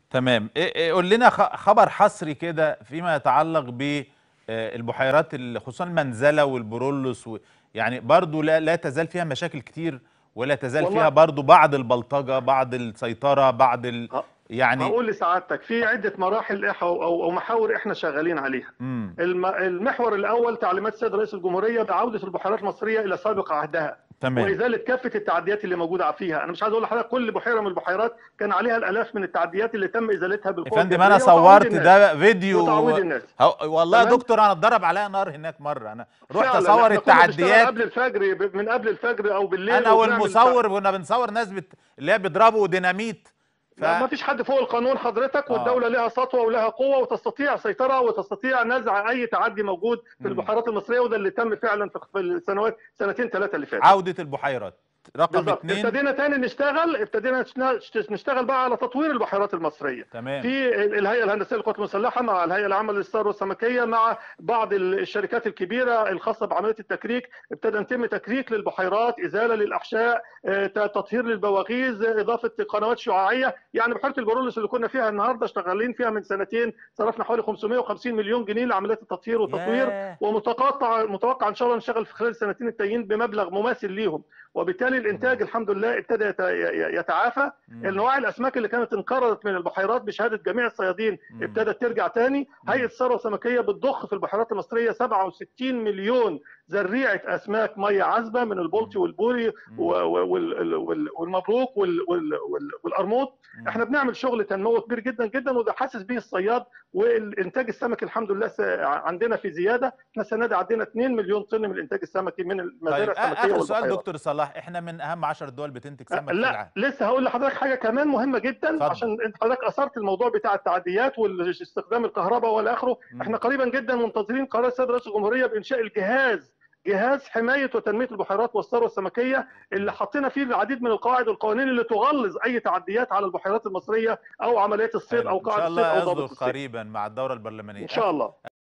تمام إيه- إيه قول لنا خ- خبر حصري كده فيما يتعلق بالبحيرات خصوصا المنزله والبرولوس و يعني برضو لا لا تزال فيها مشاكل كتير ولا تزال والله- فيها برضو بعض البلطجه بعض السيطره بعض ال... ه- يعني هقول لسعادتك في عده مراحل إح- او او أو محاور احنا شغالين عليها مم. الم- المحور الاول تعليمات السيد رئيس الجمهوريه بعوده البحيرات المصريه الى سابق عهدها تمام وازاله كافه التعديات اللي موجوده فيها انا مش عايز اقول لحضرتك كل بحيره من البحيرات كان عليها الالاف من التعديات اللي تم ازالتها يا بالقوه فندم انا الجبرية وتعويض صورت الناس. ده فيديو وتعويض الناس هو- والله يا تمام؟ دكتور انا اتضرب عليا نار هناك مره انا رحت فعلاً، اصور إحنا كنا بنشتغل التعديات قبل الفجر ب- من قبل الفجر او بالليل انا وبنعمل والمصور كنا بنصور ناس بت... اللي هي بيضربوا ديناميت ف... لا ما فيش حد فوق القانون حضرتك آه. والدولة لها سطوة ولها قوة وتستطيع سيطرة وتستطيع نزع أي تعدي موجود في مم. البحيرات المصرية وده اللي تم فعلا في في السنوات سنتين ثلاثة اللي فاتوا عودة البحيرات رقم بالظبط اتنين ابتدينا تاني نشتغل ابتدينا نشنا- نشتغل بقى على تطوير البحيرات المصرية تمام في الهيئه الهندسيه للقوات المسلحه مع الهيئه العامه للثروه والسمكيه مع بعض الشركات الكبيره الخاصه بعمليه التكريك ابتدى يتم تكريك للبحيرات ازاله للاحشاء آه، تطهير للبواغيز آه، اضافه قنوات شعاعيه يعني بحيره البرولوس اللي كنا فيها النهارده شغالين فيها من سنتين صرفنا حوالي 550 مليون جنيه لعمليات التطهير والتطوير ياه. ومتقاطع متوقع ان شاء الله نشتغل في خلال السنتين التانيين بمبلغ مماثل ليهم وبالتالي الانتاج الحمد لله ابتدى يت- يتعافى مم. النواع الاسماك اللي كانت انقرضت من البحيرات بشهاده جميع الصيادين مم. ابتدت ترجع تاني مم. هيئه الثروه السمكيه بتضخ في البحيرات المصريه 67 مليون زريعه اسماك ميه عذبه من البلطي والبوري مم. و- و- وال- وال- والمبروك وال- وال- وال- والقرموط مم. احنا بنعمل شغل تنموي كبير جدا جدا وده حاسس به الصياد والانتاج السمكي الحمد لله س- عندنا في زياده احنا السنه دي عدينا 2 مليون طن من الانتاج السمكي من المزارع طيب آ- السمكيه اخر سؤال والبحيرات دكتور صلاح احنا من اهم 10 دول بتنتج سمك في لا العالم لسه هقول لحضرتك حاجه كمان مهمه جدا اتفضل. عشان انت حضرتك اثرت الموضوع بتاع التعديات واستخدام الكهرباء والى اخره مم. احنا قريبا جدا منتظرين قرار السيد رئيس الجمهوريه بانشاء الجهاز جهاز حمايه وتنميه البحيرات والثروه السمكيه اللي حطينا فيه العديد من القواعد والقوانين اللي تغلظ اي تعديات على البحيرات المصريه او عمليات الصيد حلو. او ان قاعده شاء الصيد الله او ضابط يصدر الصيد قريبا مع الدوره البرلمانيه ان شاء الله